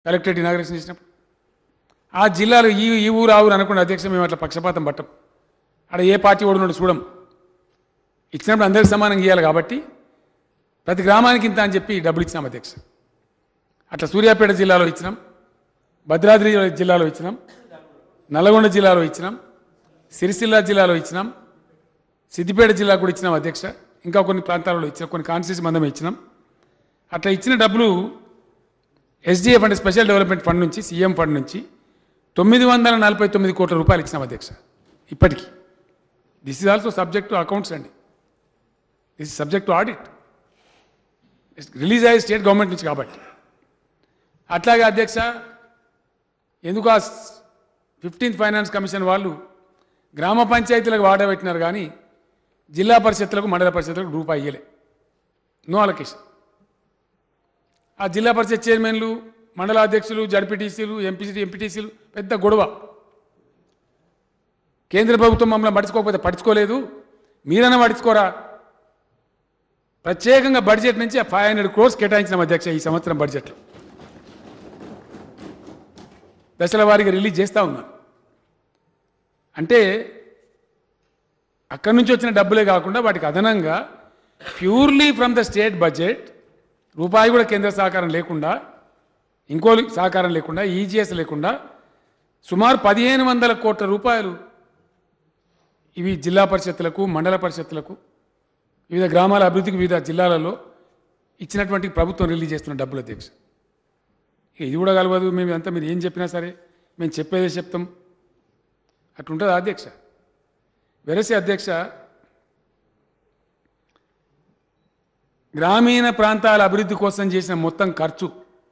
collectorate inauguration చేసినప్పుడు ఆ జిల్లాలో ఈ ఈ ఊరు ఆ ఊరు అనుకున్న అధ్యక్ష మేము అట్లా పక్షపాతం పట్టం అక్కడ ఏ పార్టీ ఓడినోడు చూడం ఇచ్చినప్పుడు అందరికి సమానంగా ఇవ్వాలి కాబట్టి ప్రతి గ్రామానికి ఇంత అని చెప్పి డబ్బులు ఇచ్చినాం అధ్యక్ష అట్లా సూర్యాపేట జిల్లాలో ఇచ్చినాం భద్రాద్రి జిల్లాలో ఇచ్చినాం నల్గొండ జిల్లాలో ఇచ్చినాం సిరిసిల్ల జిల్లాలో ఇచ్చినాం సిద్దిపేట జిల్లా కూడా ఇచ్చినాం అధ్యక్ష ఇంకా కొన్ని ప్రాంతాలలో ఇచ్చిన కొన్ని కాన్స్టిట్యూన్సీ మందమే ఇచ్చినాం అట్లా ఇచ్చిన డబ్బులు ఎస్డిఎఫ్ అంటే స్పెషల్ డెవలప్మెంట్ ఫండ్ నుంచి సీఎం ఫండ్ నుంచి తొమ్మిది వందల నలభై తొమ్మిది కోట్ల రూపాయలు ఇచ్చినాం అధ్యక్ష ఇప్పటికీ this is also subject to accounts అండి this is subject to audit release అయ్యే స్టేట్ గవర్నమెంట్ నుంచి కాబట్టి అట్లాగే అధ్యక్ష ఎందుకు ఆ ఫిఫ్టీన్త్ ఫైనాన్స్ కమిషన్ వాళ్ళు గ్రామ పంచాయతీలకు వాడబెట్టినారు కానీ జిల్లా పరిషత్తులకు మండల పరిషత్తులకు రూపాయి ఇయ్యలే నో అలొకేషన్ ఆ జిల్లా పరిషత్ చైర్మన్లు మండల అధ్యక్షులు జడ్పీటీసీలు ఎంపీసీ ఎంపీటీసీలు పెద్ద గొడవ కేంద్ర ప్రభుత్వం మమ్మల్ని పట్టించుకోకపోతే పట్టించుకోలేదు మీరన్నా పట్టించుకోరా ప్రత్యేకంగా బడ్జెట్ నుంచి ఫైవ్ హండ్రెడ్ క్రోర్స్ కేటాయించిన అధ్యక్ష ఈ సంవత్సరం బడ్జెట్లో దశల వారీగా రిలీజ్ చేస్తూ ఉన్నారు అంటే అక్కడి నుంచి వచ్చిన డబ్బులే కాకుండా వాటికి అదనంగా purely from the state budget రూపాయి కూడా కేంద్ర సహకారం లేకుండా ఇంకో సహకారం లేకుండా ఈజీఎస్ లేకుండా సుమారు పదిహేను వందల కోట్ల రూపాయలు ఇవి జిల్లా పరిషత్తులకు మండల పరిషత్తులకు వివిధ గ్రామాల అభివృద్ధికి వివిధ జిల్లాలలో ఇచ్చినటువంటి ప్రభుత్వం రిలీజ్ చేస్తున్న డబ్బులు అధ్యక్ష ఇక ఇది కూడా కలవదు మేము ఇదంతా మీరు ఏం చెప్పినా సరే మేము చెప్పేదే చెప్తాం అట్లుంటుంది అధ్యక్ష వెరసి అధ్యక్ష గ్రామీణ ప్రాంతాల అభివృద్ధి కోసం చేసిన మొత్తం ఖర్చు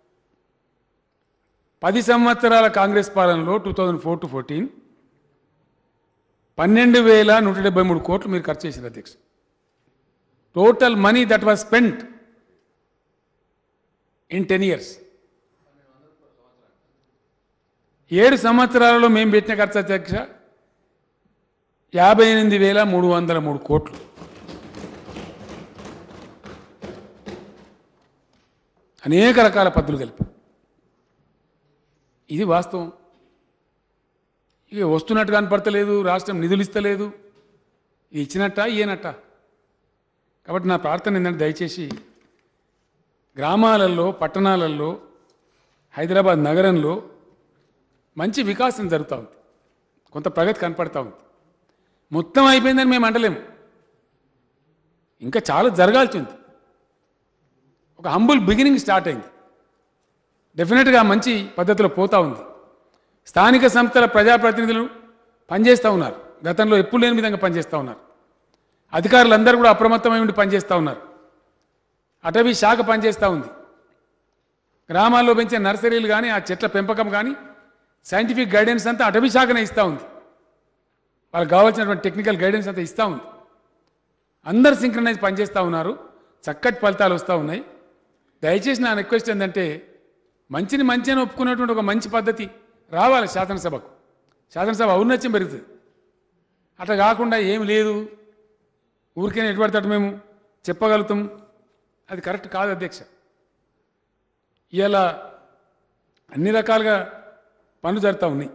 పది సంవత్సరాల కాంగ్రెస్ పాలనలో two thousand four to fourteen పన్నెండు వేల నూట డెబ్బై మూడు కోట్లు మీరు ఖర్చు చేశారు అధ్యక్ష total money that was spent in ten years ఏడు సంవత్సరాలలో మేము పెట్టిన ఖర్చు అధ్యక్ష యాభై ఎనిమిది వేల మూడు వందల మూడు కోట్లు అనేక రకాల పద్ధతులు కలిపి ఇది వాస్తవం ఇక వస్తున్నట్టు కనపడతలేదు రాష్ట్రం నిధులు ఇస్తలేదు ఇది ఇచ్చినట్ట ఇయ్యనట్ట కాబట్టి నా ప్రార్థన ఏంటంటే దయచేసి గ్రామాలలో పట్టణాలలో హైదరాబాద్ నగరంలో మంచి వికాసం జరుగుతూ ఉంది కొంత ప్రగతి కనపడతా ఉంది మొత్తం అయిపోయిందని మేము అంటలేము ఇంకా చాలా జరగాల్సి ఉంది ఒక హంబుల్ బిగినింగ్ స్టార్ట్ అయింది డెఫినెట్గా మంచి పద్ధతిలో పోతా ఉంది స్థానిక సంస్థల ప్రజాప్రతినిధులు పనిచేస్తూ ఉన్నారు గతంలో ఎప్పుడు లేని విధంగా పనిచేస్తూ ఉన్నారు అధికారులందరూ కూడా అప్రమత్తమై ఉండి పనిచేస్తూ ఉన్నారు అటవీ శాఖ పనిచేస్తూ ఉంది గ్రామాల్లో పెంచే నర్సరీలు కానీ ఆ చెట్ల పెంపకం కానీ సైంటిఫిక్ గైడెన్స్ అంతా అటవీ శాఖనే ఇస్తూ ఉంది వాళ్ళకి కావాల్సినటువంటి టెక్నికల్ గైడెన్స్ అంతా ఇస్తూ ఉంది అందరు సింక్రనైజ్ పనిచేస్తూ ఉన్నారు చక్కటి ఫలితాలు వస్తూ ఉన్నాయి దయచేసి నా రిక్వెస్ట్ ఏంటంటే మంచిని మంచి అని ఒప్పుకున్నటువంటి ఒక మంచి పద్ధతి రావాలి శాసనసభకు శాసనసభ ఔన్నత్యం పెరుగుతుంది అట్లా కాకుండా ఏం లేదు ఊరికే ఎటు పడతాడు మేము చెప్పగలుగుతాం అది కరెక్ట్ కాదు అధ్యక్ష ఇలా అన్ని రకాలుగా పనులు జరుగుతూ ఉన్నాయి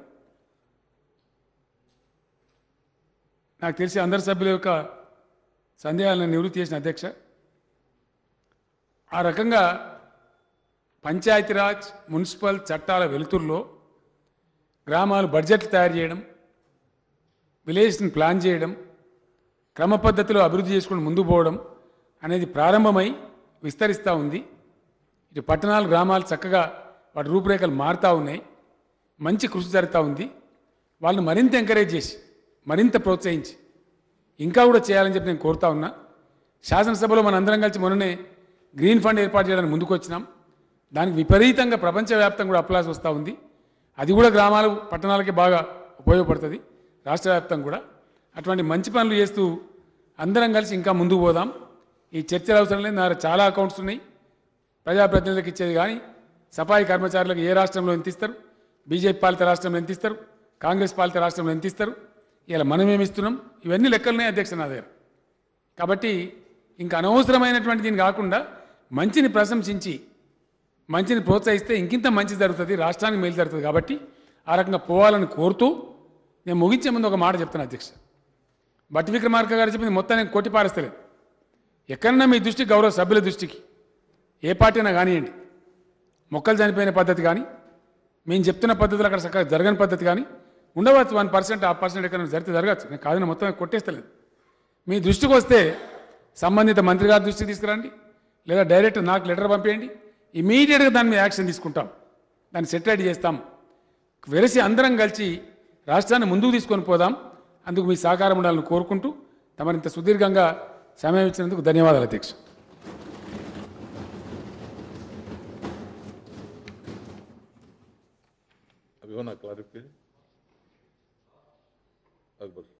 నాకు తెలిసి అందరి సభ్యుల యొక్క సందేహాలను నివృత్తి చేసిన అధ్యక్ష ఆ రకంగా పంచాయతీరాజ్ మున్సిపల్ చట్టాల వెలుతురులో గ్రామాలు బడ్జెట్లు తయారు చేయడం విలేజ్ని ప్లాన్ చేయడం క్రమ పద్ధతిలో అభివృద్ధి చేసుకుని ముందుకు పోవడం అనేది ప్రారంభమై విస్తరిస్తూ ఉంది ఇటు పట్టణాలు గ్రామాలు చక్కగా వాటి రూపురేఖలు మారుతూ ఉన్నాయి మంచి కృషి జరుగుతూ ఉంది వాళ్ళని మరింత ఎంకరేజ్ చేసి మరింత ప్రోత్సహించి ఇంకా కూడా చేయాలని చెప్పి నేను కోరుతా ఉన్నా శాసనసభలో మన అందరం కలిసి మొన్ననే గ్రీన్ ఫండ్ ఏర్పాటు చేయడానికి ముందుకు వచ్చినాం దానికి విపరీతంగా ప్రపంచవ్యాప్తంగా కూడా అప్లాస్ వస్తూ ఉంది అది కూడా గ్రామాలు పట్టణాలకి బాగా ఉపయోగపడుతుంది రాష్ట్ర వ్యాప్తంగా కూడా అటువంటి మంచి పనులు చేస్తూ అందరం కలిసి ఇంకా ముందుకు పోదాం ఈ చర్చలు అవసరం లేదు నా దగ్గర చాలా అకౌంట్స్ ఉన్నాయి ప్రజాప్రతినిధులకు ఇచ్చేది కానీ సఫాయి కర్మచారులకు ఏ రాష్ట్రంలో ఎంత ఇస్తారు బీజేపీ పాలిత రాష్ట్రంలో ఎంత ఇస్తారు కాంగ్రెస్ పాలిత రాష్ట్రంలో ఎంత ఇస్తారు ఇలా మనం ఏమి ఇస్తున్నాం ఇవన్నీ లెక్కలున్నాయి అధ్యక్ష నా దగ్గర కాబట్టి ఇంకా అనవసరమైనటువంటి దీన్ని కాకుండా మంచిని ప్రశంసించి మంచిని ప్రోత్సహిస్తే ఇంకింత మంచి జరుగుతుంది రాష్ట్రానికి మేలు జరుగుతుంది కాబట్టి ఆ రకంగా పోవాలని కోరుతూ నేను ముగించే ముందు ఒక మాట చెప్తాను అధ్యక్ష బట్టి విక్రమార్క గారు చెప్పింది మొత్తం నేను కొట్టి పారేస్తలేదు ఎక్కడన్నా మీ దృష్టికి గౌరవ సభ్యుల దృష్టికి ఏ పార్టీ అయినా కానివ్వండి మొక్కలు చనిపోయిన పద్ధతి కానీ మేము చెప్తున్న పద్ధతులు అక్కడ చక్కగా జరగని పద్ధతి కానీ ఉండవచ్చు వన్ పర్సెంట్ ఆ పర్సెంట్ ఎక్కడ జరిగితే జరగచ్చు నేను కాదని మొత్తం కొట్టేస్తలేదు మీ దృష్టికి వస్తే సంబంధిత మంత్రి గారి దృష్టికి తీసుకురండి లేదా డైరెక్ట్ నాకు లెటర్ పంపేయండి ఇమీడియట్గా దాని మీద యాక్షన్ తీసుకుంటాం దాన్ని సెటిలైట్ చేస్తాం వెరసి అందరం కలిసి రాష్ట్రాన్ని ముందుకు తీసుకొని పోదాం అందుకు మీ సహకారం ఉండాలని కోరుకుంటూ తమరింత సుదీర్ఘంగా సమయం ఇచ్చినందుకు ధన్యవాదాలు అధ్యక్ష अभी होना क्लैरिफिकेशन अकबर